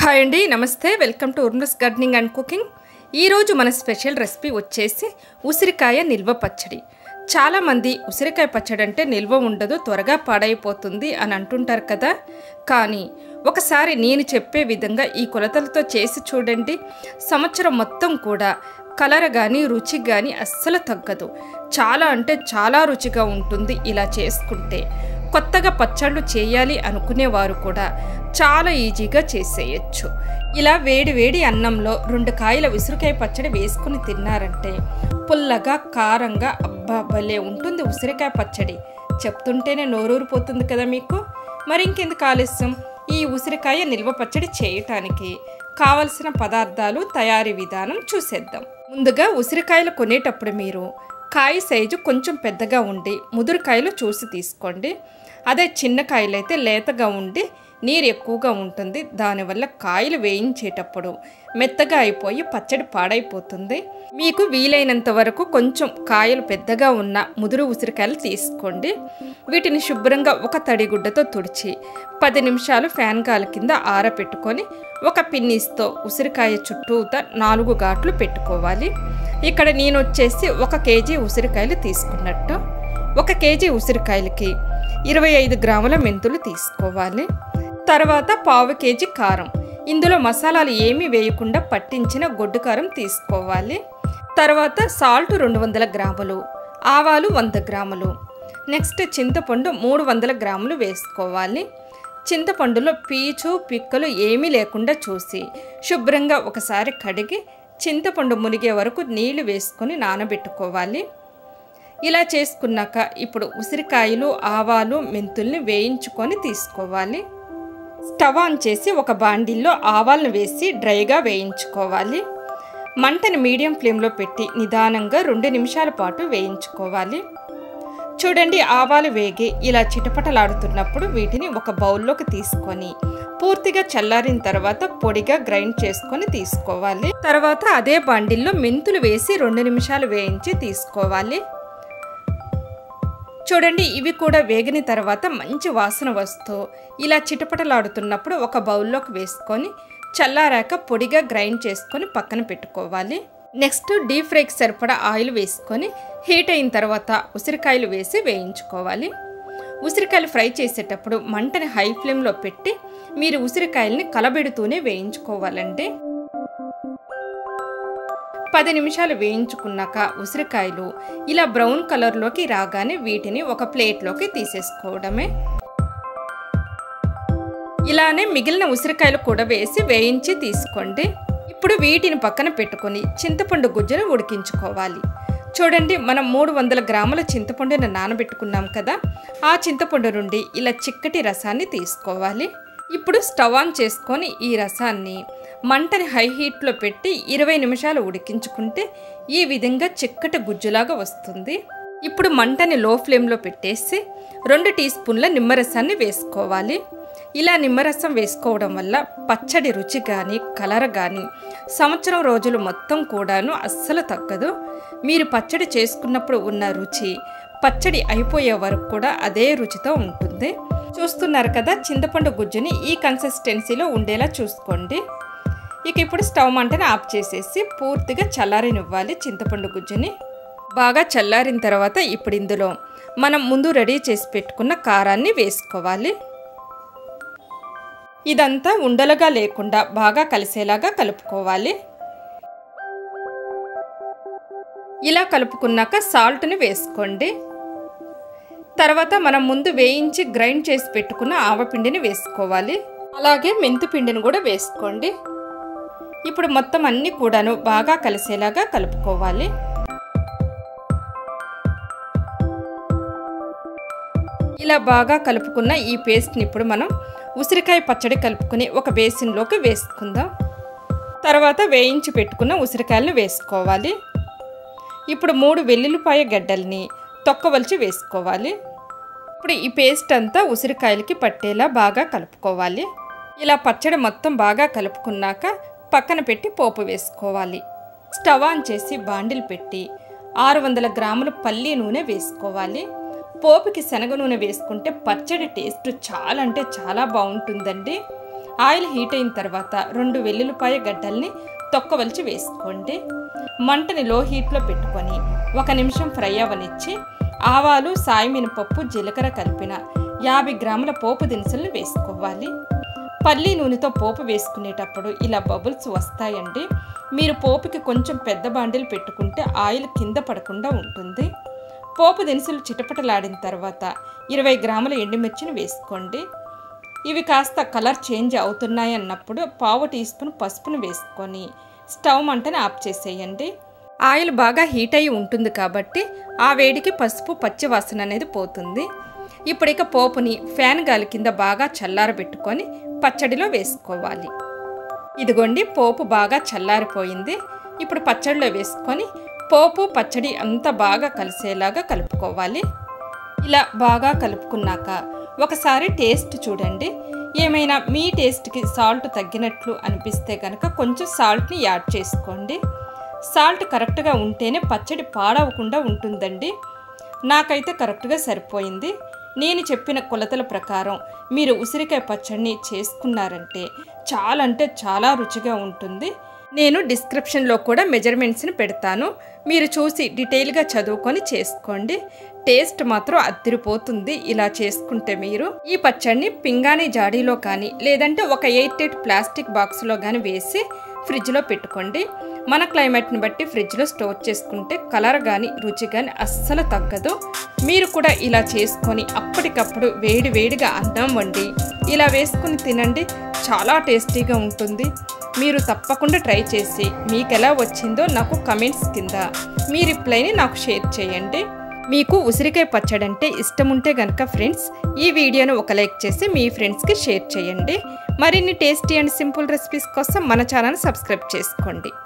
hi అండి నమస్తే welcome to ఉర్మస్ గార్డెనింగ్ అండ్ కుకింగ్ ఈరోజు మన స్పెషల్ రెసిపీ వచ్చేసి ఉసిరికాయ నిల్వ పచ్చడి చాలామంది ఉసిరికాయ పచ్చడి అంటే నిల్వ ఉండదు త్వరగా పాడైపోతుంది అని అంటుంటారు కదా కానీ ఒకసారి నేను చెప్పే విధంగా ఈ కొలతలతో చేసి చూడండి సంవత్సరం మొత్తం కూడా కలర్ కానీ రుచి కానీ అస్సలు తగ్గదు చాలా అంటే చాలా రుచిగా ఉంటుంది ఇలా చేసుకుంటే కొత్తగా పచ్చళ్ళు చేయాలి అనుకునేవారు కూడా చాలా ఈజీగా చేసేయచ్చు ఇలా వేడి వేడి అన్నంలో రెండు కాయల ఉసిరికాయ పచ్చడి వేసుకుని తిన్నారంటే పుల్లగా కారంగా అబ్బా భలే ఉంటుంది ఉసిరికాయ పచ్చడి చెప్తుంటేనే నోరూరిపోతుంది కదా మీకు మరి ఇంకెందుకు ఆలస్యం ఈ ఉసిరికాయ నిల్వ పచ్చడి చేయటానికి కావలసిన పదార్థాలు తయారీ విధానం చూసేద్దాం ముందుగా ఉసిరికాయలు కొనేటప్పుడు మీరు కాయ సైజు కొంచెం పెద్దగా ఉండి ముదురుకాయలు చూసి తీసుకోండి అదే చిన్న కాయలు అయితే లేతగా ఉండి నీరు ఎక్కువగా ఉంటుంది దానివల్ల కాయలు వేయించేటప్పుడు మెత్తగా అయిపోయి పచ్చడి పాడైపోతుంది మీకు వీలైనంత వరకు కొంచెం కాయలు పెద్దగా ఉన్న ముదురు ఉసిరికాయలు తీసుకోండి వీటిని శుభ్రంగా ఒక తడిగుడ్డతో తుడిచి పది నిమిషాలు ఫ్యాన్ గాలి కింద ఆరపెట్టుకొని ఒక పిన్నిస్తో ఉసిరికాయ చుట్టూత నాలుగు ఘాట్లు పెట్టుకోవాలి ఇక్కడ నేను వచ్చేసి ఒక కేజీ ఉసిరికాయలు తీసుకున్నట్టు ఒక కేజీ ఉసిరికాయలకి ఇరవై ఐదు గ్రాముల మెంతులు తీసుకోవాలి తర్వాత పావు కేజీ కారం ఇందులో మసాలాలు ఏమీ వేయకుండా పట్టించిన గొడ్డు కారం తీసుకోవాలి తర్వాత సాల్ట్ రెండు వందల గ్రాములు ఆవాలు వంద గ్రాములు నెక్స్ట్ చింతపండు మూడు వందల గ్రాములు వేసుకోవాలి చింతపండులో పీచు పిక్కలు ఏమీ లేకుండా చూసి శుభ్రంగా ఒకసారి కడిగి చింతపండు మునిగే వరకు నీళ్లు వేసుకొని నానబెట్టుకోవాలి ఇలా చేసుకున్నాక ఇప్పుడు ఉసిరికాయలు ఆవాలు మెంతుల్ని వేయించుకొని తీసుకోవాలి స్టవ్ ఆన్ చేసి ఒక బాండిల్లో ఆవాలను వేసి డ్రైగా వేయించుకోవాలి మంటని మీడియం ఫ్లేమ్లో పెట్టి నిదానంగా రెండు నిమిషాల పాటు వేయించుకోవాలి చూడండి ఆవాలు వేగి ఇలా చిటపటలాడుతున్నప్పుడు వీటిని ఒక బౌల్లోకి తీసుకొని పూర్తిగా చల్లారిన తర్వాత పొడిగా గ్రైండ్ చేసుకొని తీసుకోవాలి తర్వాత అదే బండిల్లో మెంతులు వేసి రెండు నిమిషాలు వేయించి తీసుకోవాలి చూడండి ఇవి కూడా వేగిన తర్వాత మంచి వాసన వస్తూ ఇలా చిటపటలాడుతున్నప్పుడు ఒక బౌల్లోకి వేసుకొని చల్లారాక పొడిగా గ్రైండ్ చేసుకొని పక్కన పెట్టుకోవాలి నెక్స్ట్ డీప్ ఫ్రైకి సరిపడా ఆయిల్ వేసుకొని హీట్ అయిన తర్వాత ఉసిరికాయలు వేసి వేయించుకోవాలి ఉసిరికాయలు ఫ్రై చేసేటప్పుడు మంటని హై ఫ్లేమ్లో పెట్టి మీరు ఉసిరికాయల్ని కలబెడుతూనే వేయించుకోవాలండి పది నిమిషాలు వేయించుకున్నాక ఉసిరికాయలు ఇలా బ్రౌన్ కలర్లోకి రాగానే వీటిని ఒక ప్లేట్లోకి తీసేసుకోవడమే ఇలానే మిగిలిన ఉసిరికాయలు కూడా వేసి వేయించి తీసుకోండి ఇప్పుడు వీటిని పక్కన పెట్టుకొని చింతపండు గుజ్జును ఉడికించుకోవాలి చూడండి మనం మూడు వందల గ్రాముల చింతపండుని నానబెట్టుకున్నాం కదా ఆ చింతపండు నుండి ఇలా చిక్కటి రసాన్ని తీసుకోవాలి ఇప్పుడు స్టవ్ ఆన్ చేసుకొని ఈ రసాన్ని మంటని హై హీట్లో పెట్టి ఇరవై నిమిషాలు ఉడికించుకుంటే ఈ విధంగా చిక్కటి గుజ్జులాగా వస్తుంది ఇప్పుడు మంటని లో ఫ్లేమ్లో పెట్టేసి రెండు టీ స్పూన్ల నిమ్మరసాన్ని వేసుకోవాలి ఇలా నిమ్మరసం వేసుకోవడం వల్ల పచ్చడి రుచి కానీ కలర్ కానీ సంవత్సరం రోజులు మొత్తం కూడాను అస్సలు తగ్గదు మీరు పచ్చడి చేసుకున్నప్పుడు ఉన్న రుచి పచ్చడి అయిపోయే వరకు కూడా అదే రుచితో ఉంటుంది చూస్తున్నారు కదా చింతపండు గుజ్జుని ఈ కన్సిస్టెన్సీలో ఉండేలా చూసుకోండి ఇక ఇప్పుడు స్టవ్ మంటని ఆఫ్ చేసేసి పూర్తిగా చల్లారనివ్వాలి చింతపండు గుజ్జుని బాగా చల్లారిన తర్వాత ఇప్పుడు ఇందులో మనం ముందు రెడీ చేసి పెట్టుకున్న కారాన్ని వేసుకోవాలి ఇదంతా ఉండలుగా లేకుండా బాగా కలిసేలాగా కలుపుకోవాలి ఇలా కలుపుకున్నాక సాల్ట్ని వేసుకోండి తర్వాత మనం ముందు వేయించి గ్రైండ్ చేసి పెట్టుకున్న ఆవపిండిని వేసుకోవాలి అలాగే మెంతు పిండిని కూడా వేసుకోండి ఇప్పుడు మొత్తం అన్నీ కూడాను బాగా కలిసేలాగా కలుపుకోవాలి ఇలా బాగా కలుపుకున్న ఈ పేస్ట్ని ఇప్పుడు మనం ఉసిరికాయ పచ్చడి కలుపుకుని ఒక బేసిన్లోకి వేసుకుందాం తర్వాత వేయించి పెట్టుకున్న ఉసిరికాయలను వేసుకోవాలి ఇప్పుడు మూడు వెల్లుల్లిపాయ గడ్డల్ని తొక్కవలిచి వేసుకోవాలి ఇప్పుడు ఈ పేస్ట్ అంతా ఉసిరికాయలకి పట్టేలా బాగా కలుపుకోవాలి ఇలా పచ్చడి మొత్తం బాగా కలుపుకున్నాక పక్కన పెట్టి పోపు వేసుకోవాలి స్టవ్ ఆన్ చేసి బాండిల్ పెట్టి ఆరు వందల గ్రాముల పల్లి నూనె వేసుకోవాలి పోపుకి శనగ నూనె వేసుకుంటే పచ్చడి టేస్ట్ చాలా అంటే చాలా బాగుంటుందండి ఆయిల్ హీట్ అయిన తర్వాత రెండు వెల్లుల్లిపాయ గడ్డల్ని తొక్కవలిచి వేసుకోండి మంటని లో హీట్లో పెట్టుకొని ఒక నిమిషం ఫ్రై అవ్వనిచ్చి ఆవాలు సాయి మినపప్పు జీలకర్ర కలిపిన యాభై గ్రాముల పోపు దినుసులను వేసుకోవాలి పల్లి నూనెతో పోపు వేసుకునేటప్పుడు ఇలా బబుల్స్ వస్తాయండి మీరు పోపుకి కొంచెం పెద్ద బాండిలు పెట్టుకుంటే ఆయిల్ కింద పడకుండా ఉంటుంది పోపు దినుసులు చిటపటలాడిన తర్వాత ఇరవై గ్రాముల ఎండుమిర్చిని వేసుకోండి ఇవి కాస్త కలర్ చేంజ్ అవుతున్నాయి అన్నప్పుడు పావు టీ స్పూన్ పసుపును వేసుకొని స్టవ్ మంటని ఆఫ్ చేసేయండి ఆయిల్ బాగా హీట్ అయి ఉంటుంది కాబట్టి ఆ వేడికి పసుపు పచ్చి వాసన అనేది పోతుంది ఇప్పుడు ఇక పోపుని ఫ్యాన్ గాలి కింద బాగా చల్లారబెట్టుకొని పచ్చడిలో వేసుకోవాలి ఇదిగోండి పోపు బాగా చల్లారిపోయింది ఇప్పుడు పచ్చడిలో వేసుకొని పోపు పచ్చడి అంతా బాగా కలిసేలాగా కలుపుకోవాలి ఇలా బాగా కలుపుకున్నాక ఒకసారి టేస్ట్ చూడండి ఏమైనా మీ టేస్ట్కి సాల్ట్ తగ్గినట్లు అనిపిస్తే కనుక కొంచెం సాల్ట్ని యాడ్ చేసుకోండి సాల్ట్ కరెక్ట్గా ఉంటేనే పచ్చడి పాడవకుండా ఉంటుందండి నాకైతే కరెక్ట్గా సరిపోయింది నేను చెప్పిన కొలతల ప్రకారం మీరు ఉసిరికాయ పచ్చడిని చేసుకున్నారంటే చాలా అంటే చాలా రుచిగా ఉంటుంది నేను డిస్క్రిప్షన్లో కూడా మెజర్మెంట్స్ని పెడతాను మీరు చూసి డీటెయిల్గా చదువుకొని చేసుకోండి టేస్ట్ మాత్రం అద్దరిపోతుంది ఇలా చేసుకుంటే మీరు ఈ పచ్చడిని పింగాణి జాడీలో కానీ లేదంటే ఒక ఎయిట్ ఎయిట్ ప్లాస్టిక్ బాక్స్లో కానీ వేసి ఫ్రిడ్జ్లో పెట్టుకోండి మన క్లైమేట్ని బట్టి ఫ్రిడ్జ్లో స్టోర్ చేసుకుంటే కలర్ కానీ రుచి కానీ అస్సలు తగ్గదు మీరు కూడా ఇలా చేసుకొని అప్పటికప్పుడు వేడి వేడిగా అన్నం వండి ఇలా వేసుకుని తినండి చాలా టేస్టీగా ఉంటుంది మీరు తప్పకుండా ట్రై చేసి మీకు ఎలా వచ్చిందో నాకు కమెంట్స్ కింద మీ రిప్లైని నాకు షేర్ చేయండి మీకు ఉసిరికాయ పచ్చడి అంటే ఇష్టం ఉంటే కనుక ఫ్రెండ్స్ ఈ వీడియోను ఒక లైక్ చేసి మీ ఫ్రెండ్స్కి షేర్ చేయండి మరిన్ని టేస్టీ అండ్ సింపుల్ రెసిపీస్ కోసం మన ఛానల్ సబ్స్క్రైబ్ చేసుకోండి